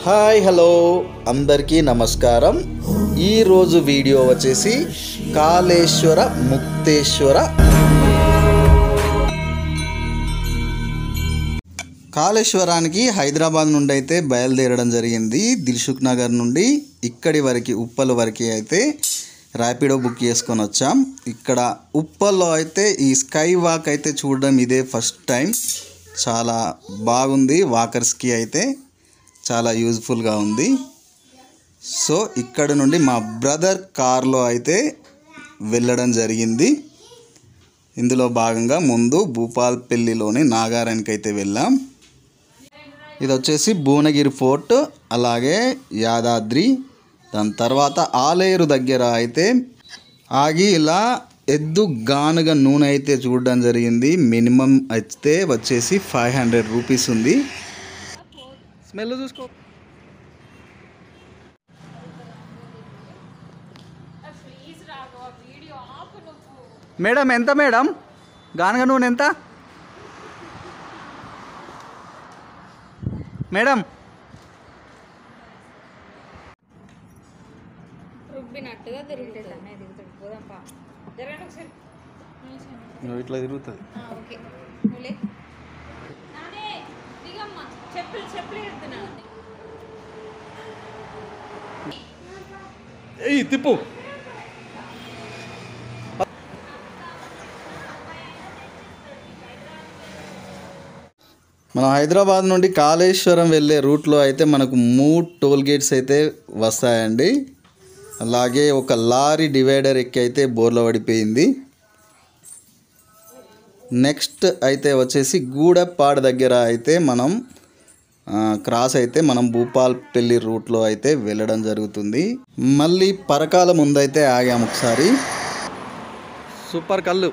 Hi hello అందరికీ నమస్కారం ఈరోజు వీడియో వచ్చేసి కాళేశ్వర ముక్తేశ్వర కాళేశ్వరానికి హైదరాబాద్ నుండి అయితే బయలుదేరడం జరిగింది దిల్సుఖ్ నగర్ నుండి ఇక్కడి వరకు ఉప్పల్ వరకు అయితే ర్యాపిడో బుక్ చేసుకొని వచ్చాం ఇక్కడ ఉప్పల్లో అయితే ఈ స్కై వాక్ అయితే చూడడం ఇదే ఫస్ట్ టైం చాలా బాగుంది వాకర్స్కి అయితే చాలా యూజ్ఫుల్గా ఉంది సో ఇక్కడ నుండి మా బ్రదర్ కార్లో అయితే వెళ్ళడం జరిగింది ఇందులో భాగంగా ముందు భూపాల్పల్లిలోని నాగారానికి అయితే వెళ్ళాం ఇది వచ్చేసి భువనగిరి ఫోర్ట్ అలాగే యాదాద్రి దాని తర్వాత ఆలేరు దగ్గర అయితే ఆగి ఇలా ఎద్దు గానుగ నూనె అయితే చూడడం జరిగింది మినిమం అయితే వచ్చేసి ఫైవ్ హండ్రెడ్ రూపీస్ ఉంది స్మెల్ చూసుకో మేడం ఎంత మేడం గానుగ నూనె ఎంత మేడం రుబ్బినట్టుగా తిరుగుతుంది పోదాంపా జరగండి ఒకసారి ఇట్లా తిరుగుతుంది ఆ, ఓకే నువ్వులే నానే దిగమ్మా చెప్పులు చెప్పులు ఎడుతున్నాను ఏయ్ తిప్పు మనం హైదరాబాద్ నుండి కాళేశ్వరం వెళ్ళే రూట్లో అయితే మనకు మూడు టోల్ గేట్స్ అయితే వస్తాయండి అలాగే ఒక లారీ డివైడర్ ఎక్కి అయితే బోర్లో పడిపోయింది నెక్స్ట్ అయితే వచ్చేసి గూడపాడు దగ్గర అయితే మనం ఆ, క్రాస్ అయితే మనం భూపాల్పల్లి రూట్లో అయితే వెళ్ళడం జరుగుతుంది మళ్ళీ పరకాల ముందైతే ఆగాం ఒకసారి సూపర్ కళ్ళు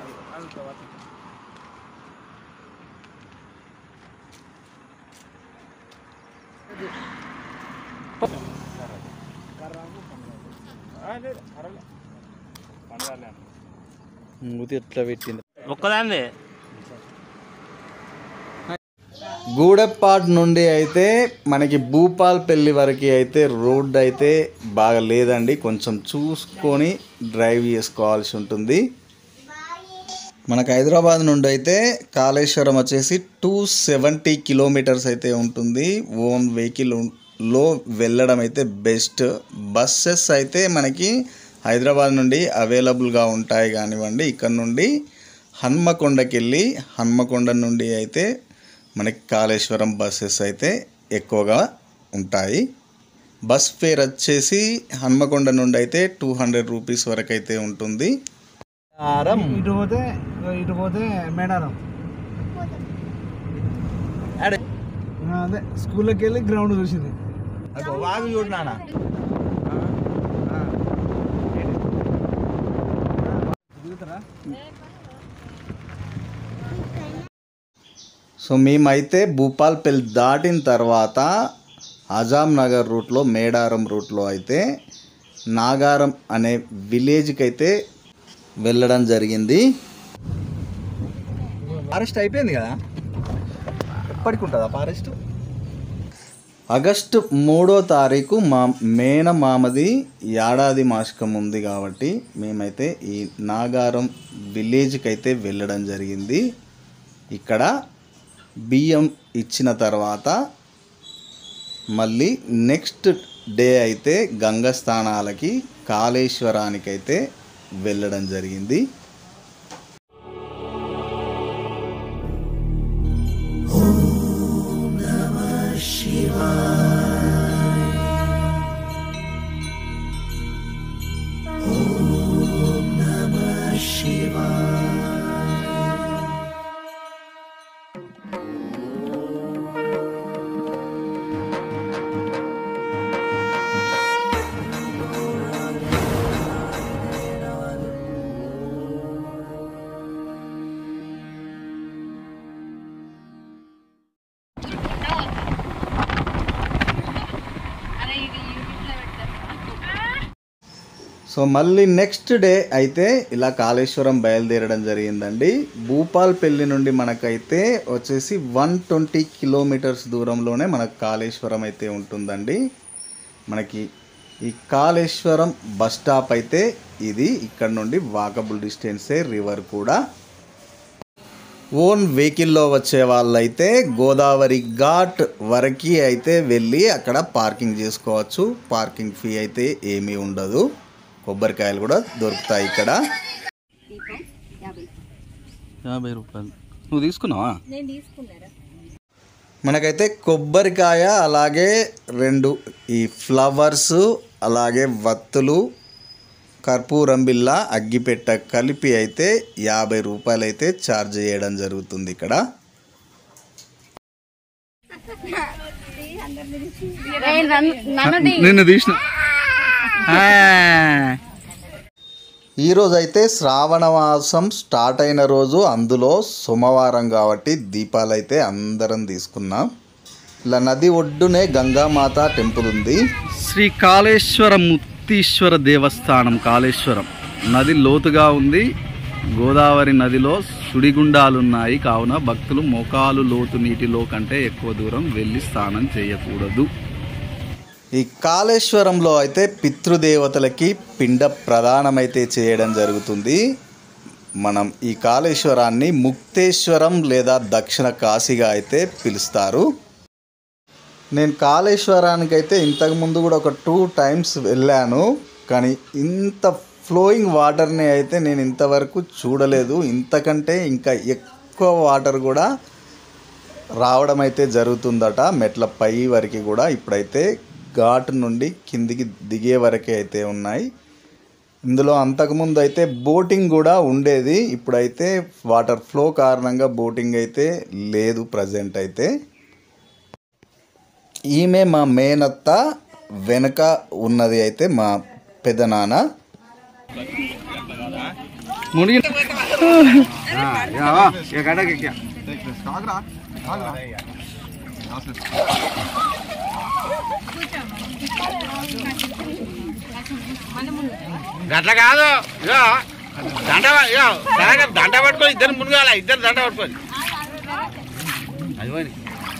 మూతి ఎట్లా పెట్టింది ఒక్కదాన్నే గూడెపాడ్ నుండి అయితే మనకి భూపాల్పల్లి వరకు అయితే రోడ్ అయితే బాగా లేదండి కొంచెం చూసుకొని డ్రైవ్ చేసుకోవాల్సి ఉంటుంది మనకు హైదరాబాద్ నుండి అయితే కాళేశ్వరం వచ్చేసి టూ సెవెంటీ కిలోమీటర్స్ అయితే ఉంటుంది ఓన్ వెహికల్ లో వెళ్ళడం అయితే బెస్ట్ బస్సెస్ అయితే మనకి హైదరాబాద్ నుండి అవైలబుల్గా ఉంటాయి కానివ్వండి ఇక్కడ నుండి హన్మకొండకి వెళ్ళి హన్మకొండ నుండి అయితే మనకి కాళేశ్వరం బస్సెస్ అయితే ఎక్కువగా ఉంటాయి బస్ ఫేర్ వచ్చేసి హన్మకొండ నుండి అయితే టూ హండ్రెడ్ రూపీస్ వరకు అయితే ఉంటుంది ఇటు పోతే ఇటు పోతే మేడారం ఆ, అదే స్కూల్లోకి వెళ్ళి గ్రౌండ్ చూసింది వాగు చూడు నాన్న సో మేమైతే భూపాల్పల్లి దాటిన తర్వాత అజాం నగర్ రూట్లో మేడారం రూట్లో అయితే నాగారం అనే విలేజ్కి అయితే వెళ్ళడం జరిగింది ఫారెస్ట్ అయిపోయింది కదా ఎప్పటికి ఉంటుందా ఫారెస్ట్ ఆగస్టు మూడో తారీఖు మా మేన మామది ఏడాది మాసికం ఉంది కాబట్టి మేమైతే ఈ నాగారం విలేజ్కి అయితే వెళ్ళడం జరిగింది ఇక్కడ బియ్యం ఇచ్చిన తర్వాత మళ్ళీ నెక్స్ట్ డే అయితే గంగ స్థానాలకి కాళేశ్వరానికైతే వెళ్ళడం జరిగింది సో మళ్ళీ నెక్స్ట్ డే అయితే ఇలా కాళేశ్వరం బయలుదేరడం జరిగిందండి భూపాల్పల్లి నుండి మనకైతే వచ్చేసి వన్ ట్వంటీ కిలోమీటర్స్ దూరంలోనే మనకు కాళేశ్వరం అయితే ఉంటుందండి మనకి ఈ కాళేశ్వరం బస్ స్టాప్ అయితే ఇది ఇక్కడ నుండి వాకబుల్ డిస్టెన్సే రివర్ కూడా ఓన్ వెహికల్లో వచ్చే వాళ్ళైతే గోదావరి ఘాట్ వరకు అయితే వెళ్ళి అక్కడ పార్కింగ్ చేసుకోవచ్చు పార్కింగ్ ఫీ అయితే ఏమీ ఉండదు కొబ్బరికాయలు కూడా దొరుకుతాయి ఇక్కడ యాభై రూపాయలు నువ్వు తీసుకున్నావా నేను తీసుకున్నారా మనకైతే కొబ్బరికాయ అలాగే రెండు ఈ ఫ్లవర్స్ అలాగే వత్తులు కర్పూరం బిల్ల అగ్గిపెట్ట కలిపి అయితే యాభై రూపాయలు అయితే ఛార్జ్ చేయడం జరుగుతుంది ఇక్కడ నిన్ను తీసిన ఈరోజు అయితే శ్రావణ మాసం స్టార్ట్ అయిన రోజు అందులో సోమవారం కాబట్టి దీపాలు అయితే అందరం తీసుకున్నాం ఇలా నది ఒడ్డునే గంగామాత టెంపుల్ ఉంది శ్రీ కాళేశ్వర ముక్తీశ్వర దేవస్థానం కాళేశ్వరం నది లోతుగా ఉంది గోదావరి నదిలో సుడిగుండాలున్నాయి కావున భక్తులు మోకాలు లోతు నీటిలో కంటే ఎక్కువ దూరం వెళ్ళి స్నానం చేయకూడదు ఈ కాళేశ్వరంలో అయితే పితృదేవతలకి పిండ ప్రదానమైతే చేయడం జరుగుతుంది మనం ఈ కాళేశ్వరాన్ని ముక్తేశ్వరం లేదా దక్షిణ కాశీగా అయితే పిలుస్తారు నేను కాళేశ్వరానికి అయితే ఇంతకుముందు కూడా ఒక టూ టైమ్స్ వెళ్ళాను కానీ ఇంత ఫ్లోయింగ్ వాటర్ని అయితే నేను ఇంతవరకు చూడలేదు ఇంతకంటే ఇంకా ఎక్కువ వాటర్ కూడా రావడం అయితే జరుగుతుందట మెట్ల పై వరకు కూడా ఇప్పుడైతే ఘాట్ నుండి కిందికి దిగే వరకే అయితే ఉన్నాయి ఇందులో అంతకుముందు అయితే బోటింగ్ కూడా ఉండేది ఇప్పుడైతే వాటర్ ఫ్లో కారణంగా బోటింగ్ అయితే లేదు ప్రజెంట్ అయితే ఈమె మా మేనత్త వెనక ఉన్నది అయితే మా పెదనాన్న మునిగి గట్ల కాదు ఇగో దండ ప- ఇగో సరగా దండ పట్టుకొని ఇద్దరు మునగాల ఇద్దరు దండ పట్టుకొని అది పోయి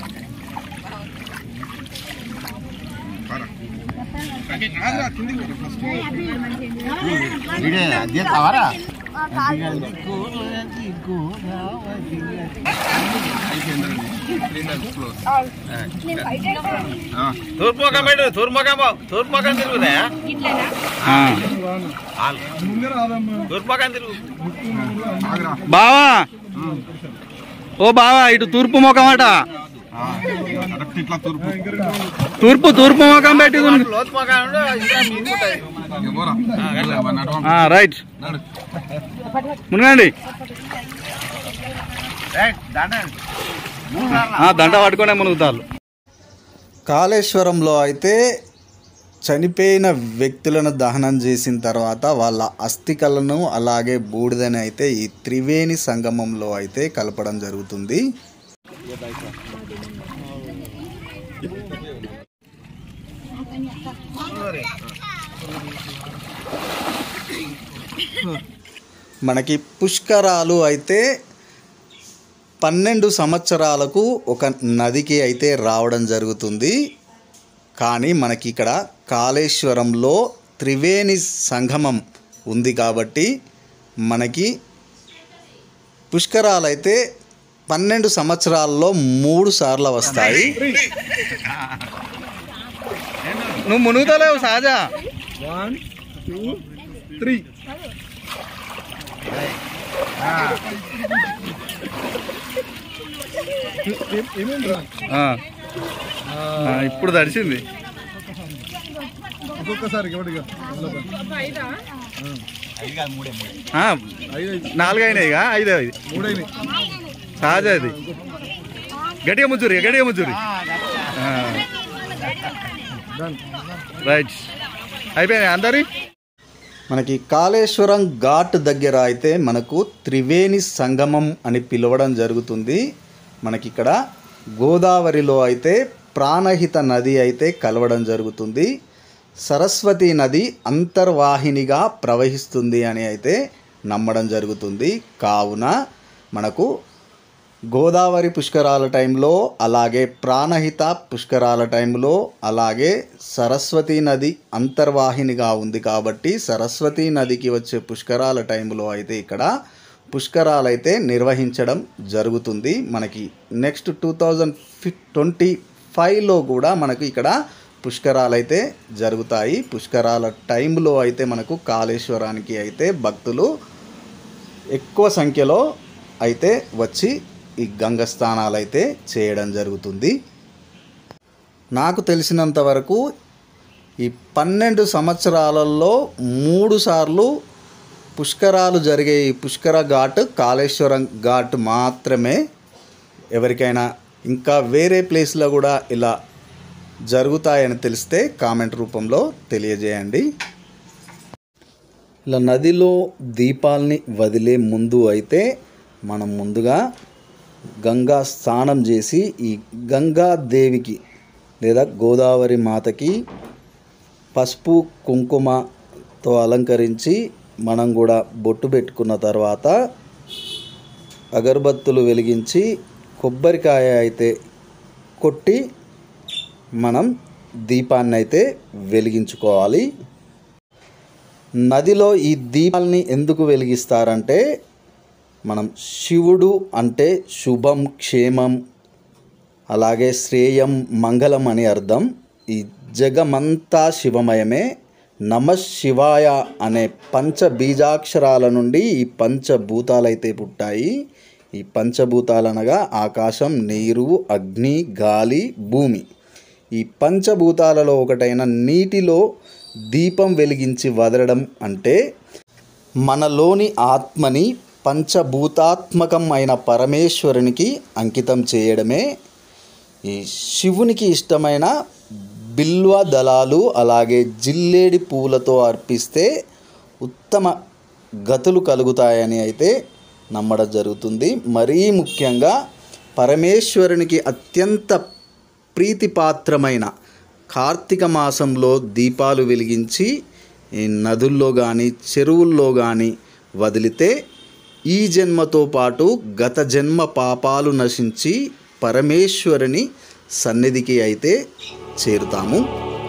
తూర్పు ముఖం పెట్టు తూర్పు ముఖం పో. తూర్పు ముఖం తిరుగుదా ఇట్లనా తూర్పు ముఖం తిరుగు బావా ఓ బావా ఇటు తూర్పు ముఖం అట తూర్పు తూర్పు ముఖం పెట్టి దును- లోతు ముఖం ఉండు, ఇంకా మింగుతాయి. ఆ, గట్ల. ఆ, రైట్ మునగండి రైట్, దండ ఆ, దండ పట్టుకునే మునుగుతారు కాళేశ్వరంలో అయితే చనిపోయిన వ్యక్తులను దహనం చేసిన తర్వాత వాళ్ళ అస్థికలను అలాగే బూడిదని అయితే ఈ త్రివేణి సంగమంలో అయితే కలపడం జరుగుతుంది మనకి పుష్కరాలు అయితే పన్నెండు సంవత్సరాలకు ఒక నదికి అయితే రావడం జరుగుతుంది కానీ మనకి ఇక్కడ కాళేశ్వరంలో త్రివేణి సంగమం ఉంది కాబట్టి మనకి పుష్కరాలు అయితే పన్నెండు సంవత్సరాల్లో మూడు సార్లు వస్తాయి నువ్వు మునుగుతలేవు సహజ వన్ టూ త్రీ ఏమేంట్రా ఆ. ఆ, ఇప్పుడు తడిసింది ఒక్కొక్కసారి ఎవరిగా ఆ, ఐదు నాలుగు అయినాయిగా ఐదు ఐదు మూడైనాయి సహజ అది గట్టిగా ముచ్చురి గట్టిగా ముచ్చురి డన్ రైట్ అయిపోయినాయి అందరి మనకి కాళేశ్వరం ఘాట్ దగ్గర అయితే మనకు త్రివేణి సంగమం అని పిలవడం జరుగుతుంది మనకి ఇక్కడ గోదావరిలో అయితే ప్రాణహిత నది అయితే కలవడం జరుగుతుంది సరస్వతి నది అంతర్వాహినిగా ప్రవహిస్తుంది అని అయితే నమ్మడం జరుగుతుంది కావున మనకు గోదావరి పుష్కరాల టైంలో అలాగే ప్రాణహిత పుష్కరాల టైంలో అలాగే సరస్వతి నది అంతర్వాహినిగా ఉంది కాబట్టి సరస్వతి నదికి వచ్చే పుష్కరాల టైంలో అయితే ఇక్కడ పుష్కరాలు అయితే నిర్వహించడం జరుగుతుంది మనకి నెక్స్ట్ టూ థౌజండ్ ఫిఫ్ ట్వంటీ ఫైవ్లో కూడా మనకు ఇక్కడ పుష్కరాలు అయితే జరుగుతాయి పుష్కరాల టైంలో అయితే మనకు కాళేశ్వరానికి అయితే భక్తులు ఎక్కువ సంఖ్యలో అయితే వచ్చి ఈ గంగ స్నానాలు అయితే చేయడం జరుగుతుంది నాకు తెలిసినంత వరకు ఈ పన్నెండు సంవత్సరాలలో మూడు సార్లు పుష్కరాలు జరిగే ఈ పుష్కర ఘాట్ కాళేశ్వరం ఘాట్ మాత్రమే ఎవరికైనా ఇంకా వేరే ప్లేస్లో కూడా ఇలా జరుగుతాయని తెలిస్తే కామెంట్ రూపంలో తెలియజేయండి ఇలా నదిలో దీపాల్ని వదిలే ముందు అయితే మనం ముందుగా గంగా స్నానం చేసి ఈ గంగా దేవికి లేదా గోదావరి మాతకి పసుపు కుంకుమతో అలంకరించి మనం కూడా బొట్టు పెట్టుకున్న తర్వాత అగరబత్తులు వెలిగించి కొబ్బరికాయ అయితే కొట్టి మనం దీపాన్ని అయితే వెలిగించుకోవాలి నదిలో ఈ దీపాల్ని ఎందుకు వెలిగిస్తారంటే మనం శివుడు అంటే శుభం క్షేమం అలాగే శ్రేయం మంగళం అని అర్థం ఈ జగమంతా శివమయమే నమ శివాయ అనే పంచ బీజాక్షరాల నుండి ఈ పంచభూతాలైతే పుట్టాయి ఈ పంచభూతాలనగా ఆకాశం నీరు అగ్ని గాలి భూమి ఈ పంచభూతాలలో ఒకటైన నీటిలో దీపం వెలిగించి వదలడం అంటే మనలోని ఆత్మని పంచభూతాత్మకం అయిన పరమేశ్వరునికి అంకితం చేయడమే ఈ శివునికి ఇష్టమైన బిల్వ దళాలు అలాగే జిల్లేడి పూలతో అర్పిస్తే ఉత్తమ గతులు కలుగుతాయని అయితే నమ్మడం జరుగుతుంది మరీ ముఖ్యంగా పరమేశ్వరునికి అత్యంత ప్రీతిపాత్రమైన కార్తీక మాసంలో దీపాలు వెలిగించి ఈ నదుల్లో కానీ చెరువుల్లో కానీ వదిలితే ఈ జన్మతో పాటు గత జన్మ పాపాలు నశించి పరమేశ్వరుని సన్నిధికి అయితే చేరుతాము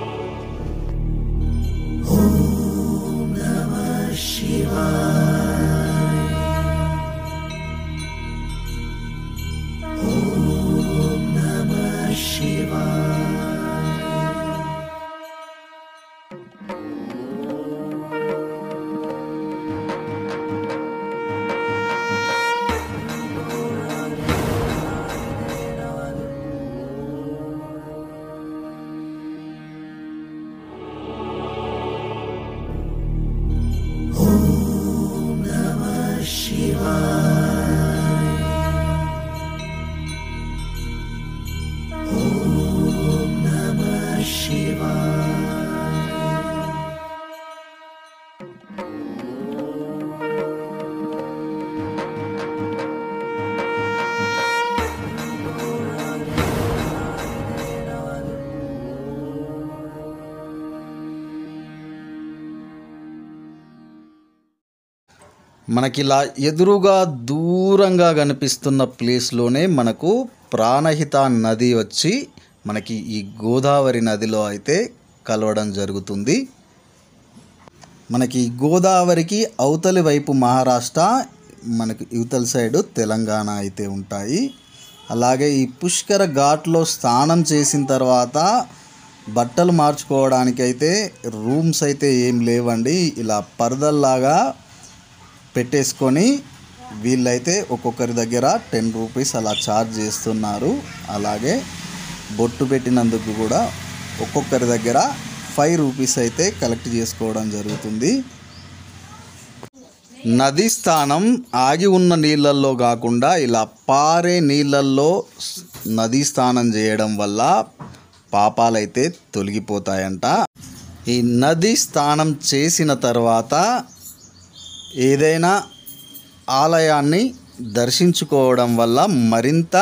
మనకిలా ఎదురుగా దూరంగా కనిపిస్తున్న ప్లేస్లోనే మనకు ప్రాణహిత నది వచ్చి మనకి ఈ గోదావరి నదిలో అయితే కలవడం జరుగుతుంది మనకి ఈ గోదావరికి అవతలి వైపు మహారాష్ట్ర మనకి యువతల సైడు తెలంగాణ అయితే ఉంటాయి అలాగే ఈ పుష్కర ఘాట్లో స్నానం చేసిన తర్వాత బట్టలు మార్చుకోవడానికి అయితే రూమ్స్ అయితే ఏం లేవండి ఇలా పరదల్లాగా పెట్టేసుకొని వీళ్ళైతే ఒక్కొక్కరి దగ్గర టెన్ రూపీస్ అలా ఛార్జ్ చేస్తున్నారు అలాగే బొట్టు పెట్టినందుకు కూడా ఒక్కొక్కరి దగ్గర ఫైవ్ రూపీస్ అయితే కలెక్ట్ చేసుకోవడం జరుగుతుంది నది స్థానం ఆగి ఉన్న నీళ్ళల్లో కాకుండా ఇలా పారే నీళ్ళల్లో స్- నదీ స్నానం చేయడం వల్ల పాపాలైతే తొలగిపోతాయంట ఈ నది స్నానం చేసిన తర్వాత ఏదైనా ఆలయాన్ని దర్శించుకోవడం వల్ల మరింత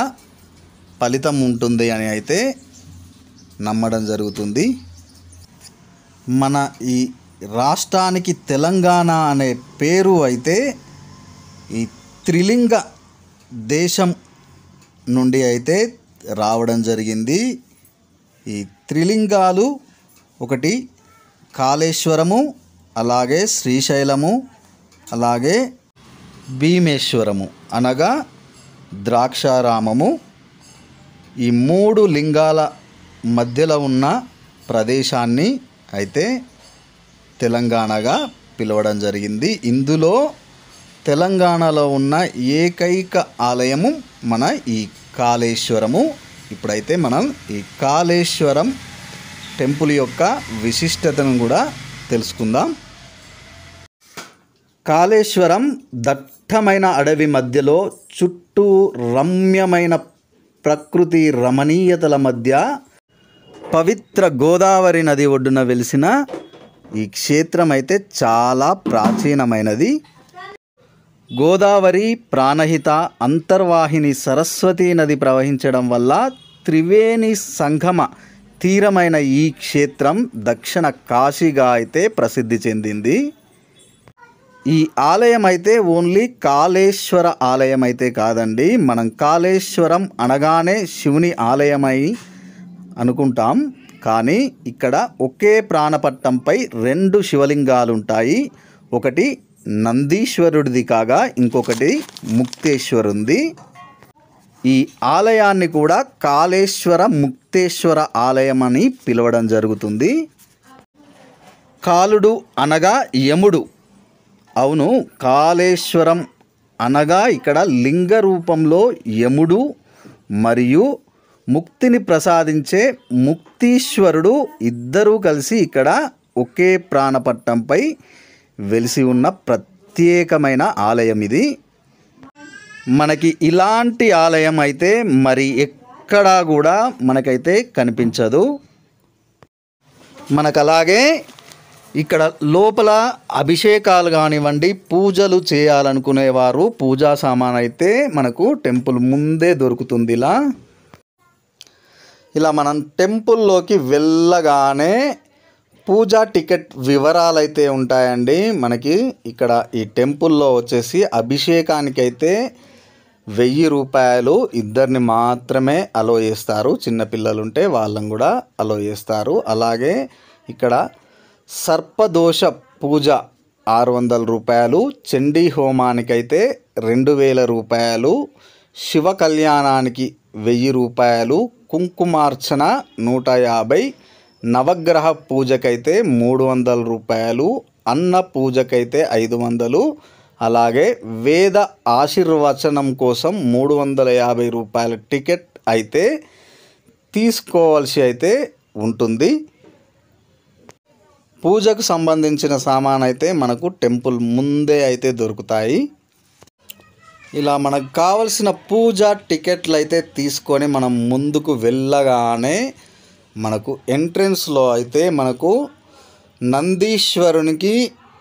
ఫలితం ఉంటుంది అని అయితే నమ్మడం జరుగుతుంది మన ఈ రాష్ట్రానికి తెలంగాణ అనే పేరు అయితే ఈ త్రిలింగ దేశం నుండి అయితే రావడం జరిగింది ఈ త్రిలింగాలు ఒకటి కాళేశ్వరము అలాగే శ్రీశైలము అలాగే భీమేశ్వరము అనగా ద్రాక్షారామము ఈ మూడు లింగాల మధ్యలో ఉన్న ప్రదేశాన్ని అయితే తెలంగాణగా పిలవడం జరిగింది ఇందులో తెలంగాణలో ఉన్న ఏకైక ఆలయము మన ఈ కాళేశ్వరము ఇప్పుడైతే మనం ఈ కాళేశ్వరం టెంపుల్ యొక్క విశిష్టతను కూడా తెలుసుకుందాం కాళేశ్వరం దట్టమైన అడవి మధ్యలో చుట్టూ రమ్యమైన ప్రకృతి రమణీయతల మధ్య పవిత్ర గోదావరి నది ఒడ్డున వెలిసిన ఈ క్షేత్రం అయితే చాలా ప్రాచీనమైనది గోదావరి ప్రాణహిత అంతర్వాహిని సరస్వతీ నది ప్రవహించడం వల్ల త్రివేణి సంగమ తీరమైన ఈ క్షేత్రం దక్షిణ కాశీగా అయితే ప్రసిద్ధి చెందింది ఈ ఆలయం అయితే ఓన్లీ కాళేశ్వర ఆలయం అయితే కాదండి మనం కాళేశ్వరం అనగానే శివుని ఆలయమై అనుకుంటాం కానీ ఇక్కడ ఒకే ప్రాణపట్టంపై రెండు శివలింగాలు ఉంటాయి ఒకటి నందీశ్వరుడిది కాగా ఇంకొకటి ముక్తేశ్వరుంది ఈ ఆలయాన్ని కూడా కాళేశ్వర ముక్తేశ్వర ఆలయం అని పిలవడం జరుగుతుంది కాలుడు అనగా యముడు అవును కాళేశ్వరం అనగా ఇక్కడ లింగ రూపంలో యముడు మరియు ముక్తిని ప్రసాదించే ముక్తీశ్వరుడు ఇద్దరూ కలిసి ఇక్కడ ఒకే ప్రాణపట్టంపై వెలిసి ఉన్న ప్రత్యేకమైన ఆలయం ఇది మనకి ఇలాంటి ఆలయం అయితే మరి ఎక్కడా కూడా మనకైతే కనిపించదు మనకు అలాగే ఇక్కడ లోపల అభిషేకాలు కానివ్వండి పూజలు చేయాలనుకునేవారు పూజా సామాన్ అయితే మనకు టెంపుల్ ముందే దొరుకుతుంది ఇలా ఇలా మనం టెంపుల్లోకి వెళ్ళగానే పూజా టికెట్ వివరాలు అయితే ఉంటాయండి మనకి ఇక్కడ ఈ టెంపుల్లో వచ్చేసి అభిషేకానికి అయితే వెయ్యి రూపాయలు ఇద్దరిని మాత్రమే అలో చేస్తారు చిన్నపిల్లలు ఉంటే వాళ్ళని కూడా అలో చేస్తారు అలాగే ఇక్కడ సర్పదోష పూజ ఆరు వందల రూపాయలు చండీ హోమానికైతే రెండు వేల రూపాయలు శివ కళ్యాణానికి వెయ్యి రూపాయలు కుంకుమార్చన నూట యాభై నవగ్రహ పూజకైతే మూడు వందల రూపాయలు అన్న పూజకైతే ఐదు వందలు అలాగే వేద ఆశీర్వచనం కోసం మూడు వందల యాభై రూపాయల టికెట్ అయితే తీసుకోవాల్సి అయితే ఉంటుంది పూజకు సంబంధించిన సామాన్ అయితే మనకు టెంపుల్ ముందే అయితే దొరుకుతాయి ఇలా మనకు కావలసిన పూజ టికెట్లు అయితే తీసుకొని మనం ముందుకు వెళ్ళగానే మనకు ఎంట్రన్స్లో అయితే మనకు నందీశ్వరునికి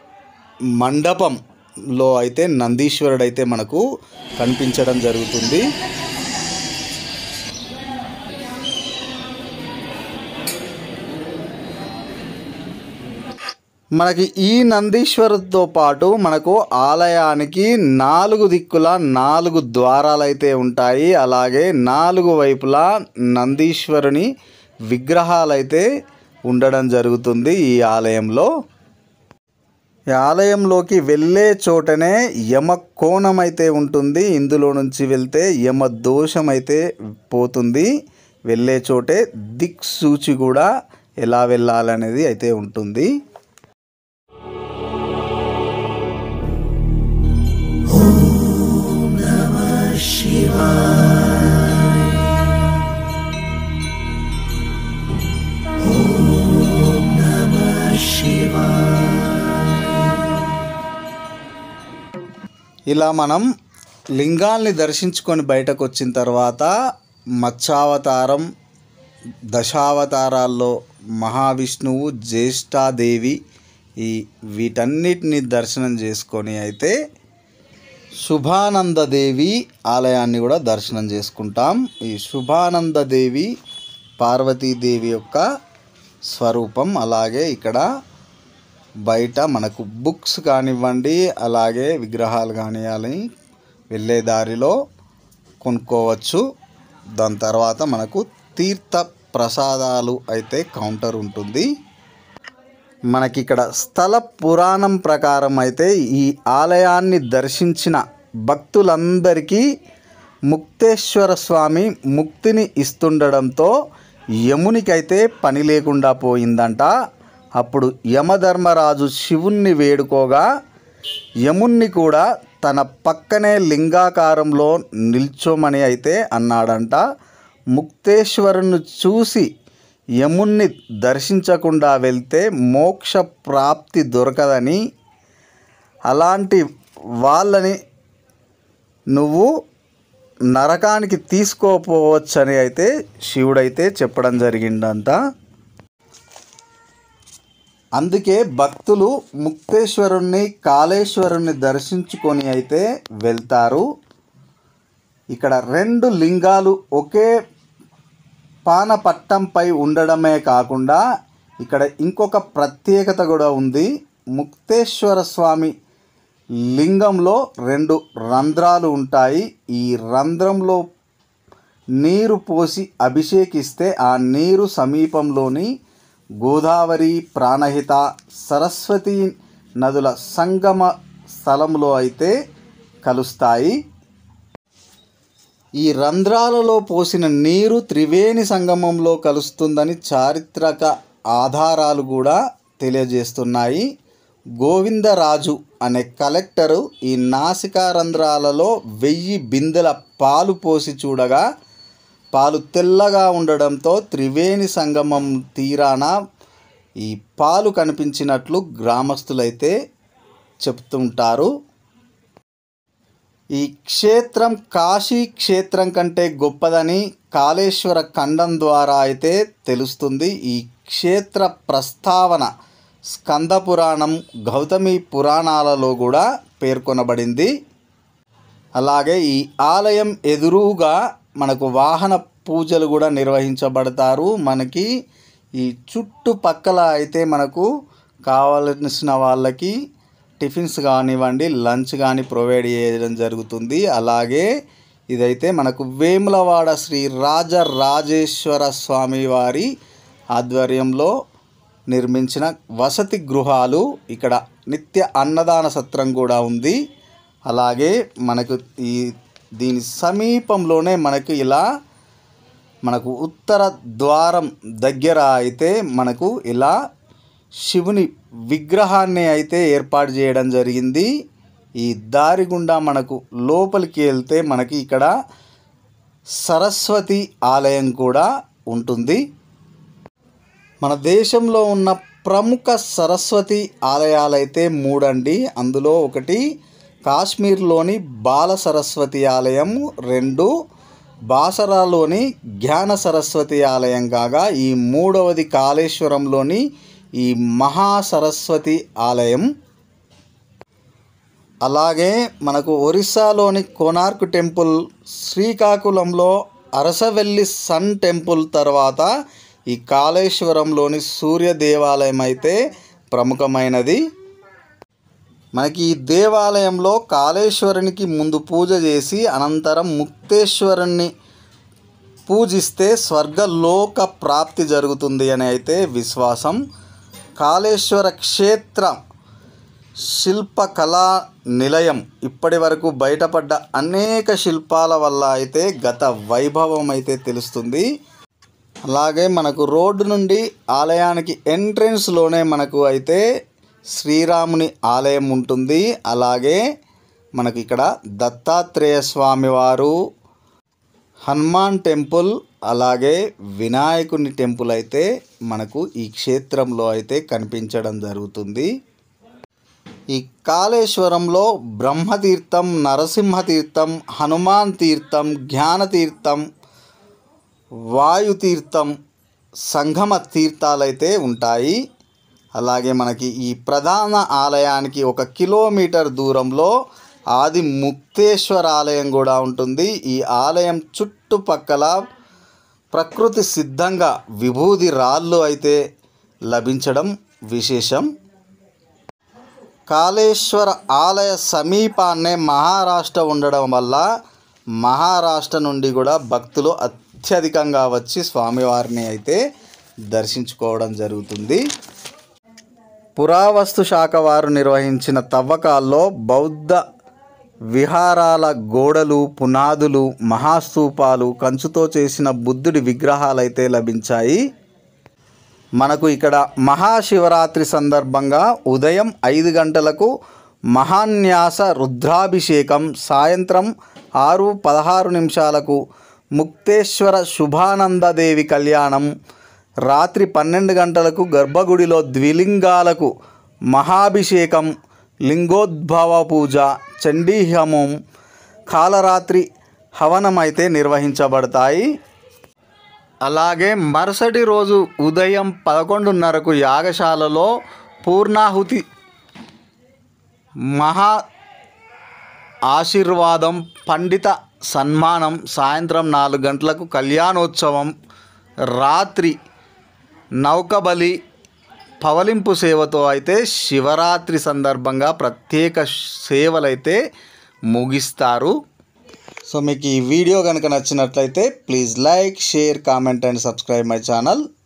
మండపంలో అయితే నందీశ్వరుడు అయితే మనకు కనిపించడం జరుగుతుంది మనకి ఈ నందీశ్వరుడితో పాటు మనకు ఆలయానికి నాలుగు దిక్కుల నాలుగు ద్వారాలు అయితే ఉంటాయి అలాగే నాలుగు వైపులా నందీశ్వరుని విగ్రహాలు అయితే ఉండడం జరుగుతుంది ఈ ఆలయంలో ఈ ఆలయంలోకి వెళ్ళే చోటనే యమ కోణం అయితే ఉంటుంది ఇందులో నుంచి వెళ్తే యమ దోషం అయితే పోతుంది వెళ్ళే చోటే దిక్ సూచి కూడా ఎలా వెళ్ళాలనేది అయితే ఉంటుంది ఇలా మనం లింగాల్ని దర్శించుకొని బయటకు వచ్చిన తర్వాత మత్స్యావతారం దశావతారాల్లో మహావిష్ణువు జ్యేష్ఠాదేవి ఈ వీటన్నిటిని దర్శనం చేసుకొని అయితే శుభానందదేవి ఆలయాన్ని కూడా దర్శనం చేసుకుంటాం ఈ శుభానందదేవి పార్వతీదేవి యొక్క స్వరూపం అలాగే ఇక్కడ బయట మనకు బుక్స్ కానివ్వండి అలాగే విగ్రహాలు కానివ్వాలి వెళ్ళే దారిలో కొనుక్కోవచ్చు దాని తర్వాత మనకు తీర్థ ప్రసాదాలు అయితే కౌంటర్ ఉంటుంది మనకి ఇక్కడ స్థల పురాణం ప్రకారం అయితే ఈ ఆలయాన్ని దర్శించిన భక్తులందరికీ ముక్తేశ్వర స్వామి ముక్తిని ఇస్తుండడంతో యమునికైతే పని లేకుండా పోయిందంట అప్పుడు యమధర్మరాజు శివుణ్ణి వేడుకోగా యముణ్ణి కూడా తన పక్కనే లింగాకారంలో నిల్చోమని అయితే అన్నాడంట ముక్తేశ్వరుని చూసి యముణ్ణి దర్శించకుండా వెళ్తే మోక్ష ప్రాప్తి దొరకదని అలాంటి వాళ్ళని నువ్వు నరకానికి తీసుకోపోవచ్చని అయితే శివుడైతే చెప్పడం జరిగిందంట అందుకే భక్తులు ముక్తేశ్వరుణ్ణి కాళేశ్వరుణ్ణి దర్శించుకొని అయితే వెళ్తారు ఇక్కడ రెండు లింగాలు ఒకే పానపట్టంపై ఉండడమే కాకుండా ఇక్కడ ఇంకొక ప్రత్యేకత కూడా ఉంది ముక్తేశ్వర స్వామి లింగంలో రెండు రంధ్రాలు ఉంటాయి ఈ రంధ్రంలో నీరు పోసి అభిషేకిస్తే ఆ నీరు సమీపంలోని గోదావరి ప్రాణహిత సరస్వతి నదుల సంగమ స్థలంలో అయితే కలుస్తాయి ఈ రంధ్రాలలో పోసిన నీరు త్రివేణి సంగమంలో కలుస్తుందని చారిత్రక ఆధారాలు కూడా తెలియజేస్తున్నాయి గోవిందరాజు అనే కలెక్టరు ఈ నాసికా రంధ్రాలలో వెయ్యి బిందెల పాలు పోసి చూడగా పాలు తెల్లగా ఉండడంతో త్రివేణి సంగమం తీరాన ఈ పాలు కనిపించినట్లు గ్రామస్తులైతే చెప్తుంటారు ఈ క్షేత్రం కాశీ క్షేత్రం కంటే గొప్పదని కాళేశ్వర ఖండం ద్వారా అయితే తెలుస్తుంది ఈ క్షేత్ర ప్రస్తావన స్కంద పురాణం గౌతమి పురాణాలలో కూడా పేర్కొనబడింది అలాగే ఈ ఆలయం ఎదురుగా మనకు వాహన పూజలు కూడా నిర్వహించబడతారు మనకి ఈ చుట్టుపక్కల అయితే మనకు కావలసిన వాళ్ళకి టిఫిన్స్ కానివ్వండి లంచ్ కానీ ప్రొవైడ్ చేయడం జరుగుతుంది అలాగే ఇదైతే మనకు వేములవాడ శ్రీ రాజరాజేశ్వర స్వామి వారి ఆధ్వర్యంలో నిర్మించిన వసతి గృహాలు ఇక్కడ నిత్య అన్నదాన సత్రం కూడా ఉంది అలాగే మనకు ఈ దీని సమీపంలోనే మనకు ఇలా మనకు ఉత్తర ద్వారం దగ్గర అయితే మనకు ఇలా శివుని విగ్రహాన్ని అయితే ఏర్పాటు చేయడం జరిగింది ఈ దారి గుండా మనకు లోపలికి వెళ్తే మనకి ఇక్కడ సరస్వతి ఆలయం కూడా ఉంటుంది మన దేశంలో ఉన్న ప్రముఖ సరస్వతి ఆలయాలైతే మూడండి అందులో ఒకటి కాశ్మీర్లోని బాల సరస్వతి ఆలయం రెండు బాసరాలోని జ్ఞాన సరస్వతి ఆలయం కాగా ఈ మూడవది కాళేశ్వరంలోని ఈ మహా సరస్వతి ఆలయం అలాగే మనకు ఒరిస్సాలోని కోనార్క్ టెంపుల్ శ్రీకాకుళంలో అరసవెల్లి సన్ టెంపుల్ తర్వాత ఈ కాళేశ్వరంలోని సూర్య దేవాలయం అయితే ప్రముఖమైనది మనకి ఈ దేవాలయంలో కాళేశ్వరునికి ముందు పూజ చేసి అనంతరం ముక్తేశ్వరుణ్ణి పూజిస్తే స్వర్గలోక ప్రాప్తి జరుగుతుంది అని అయితే విశ్వాసం కాళేశ్వర క్షేత్రం శిల్పకళా నిలయం ఇప్పటి వరకు బయటపడ్డ అనేక శిల్పాల వల్ల అయితే గత వైభవం అయితే తెలుస్తుంది అలాగే మనకు రోడ్డు నుండి ఆలయానికి ఎంట్రన్స్లోనే మనకు అయితే శ్రీరాముని ఆలయం ఉంటుంది అలాగే మనకి ఇక్కడ దత్తాత్రేయ స్వామి వారు హనుమాన్ టెంపుల్ అలాగే వినాయకుని టెంపుల్ అయితే మనకు ఈ క్షేత్రంలో అయితే కనిపించడం జరుగుతుంది ఈ కాళేశ్వరంలో బ్రహ్మతీర్థం నరసింహతీర్థం హనుమాన్ తీర్థం జ్ఞానతీర్థం వాయుతీర్థం సంగమ తీర్థాలైతే ఉంటాయి అలాగే మనకి ఈ ప్రధాన ఆలయానికి ఒక కిలోమీటర్ దూరంలో ఆది ముక్తేశ్వర ఆలయం కూడా ఉంటుంది ఈ ఆలయం చుట్టుపక్కల ప్రకృతి సిద్ధంగా విభూది రాళ్ళు అయితే లభించడం విశేషం కాళేశ్వర ఆలయ సమీపాన్నే మహారాష్ట్ర ఉండడం వల్ల మహారాష్ట్ర నుండి కూడా భక్తులు అత్యధికంగా వచ్చి స్వామివారిని అయితే దర్శించుకోవడం జరుగుతుంది పురావస్తు శాఖ వారు నిర్వహించిన తవ్వకాల్లో బౌద్ధ విహారాల గోడలు పునాదులు మహాస్తూపాలు కంచుతో చేసిన బుద్ధుడి విగ్రహాలైతే లభించాయి మనకు ఇక్కడ మహాశివరాత్రి సందర్భంగా ఉదయం ఐదు గంటలకు మహాన్యాస రుద్రాభిషేకం సాయంత్రం ఆరు పదహారు నిమిషాలకు ముక్తేశ్వర శుభానందదేవి కళ్యాణం రాత్రి పన్నెండు గంటలకు గర్భగుడిలో ద్విలింగాలకు మహాభిషేకం లింగోద్భవ పూజ చండీ హోమం కాలరాత్రి హవనం అయితే నిర్వహించబడతాయి అలాగే మరుసటి రోజు ఉదయం పదకొండున్నరకు యాగశాలలో పూర్ణాహుతి మహా ఆశీర్వాదం పండిత సన్మానం సాయంత్రం నాలుగు గంటలకు కళ్యాణోత్సవం రాత్రి నౌకబలి పవలింపు సేవతో అయితే శివరాత్రి సందర్భంగా ప్రత్యేక సేవలైతే ముగిస్తారు సో మీకు ఈ వీడియో కనుక నచ్చినట్లయితే please like share comment and subscribe my channel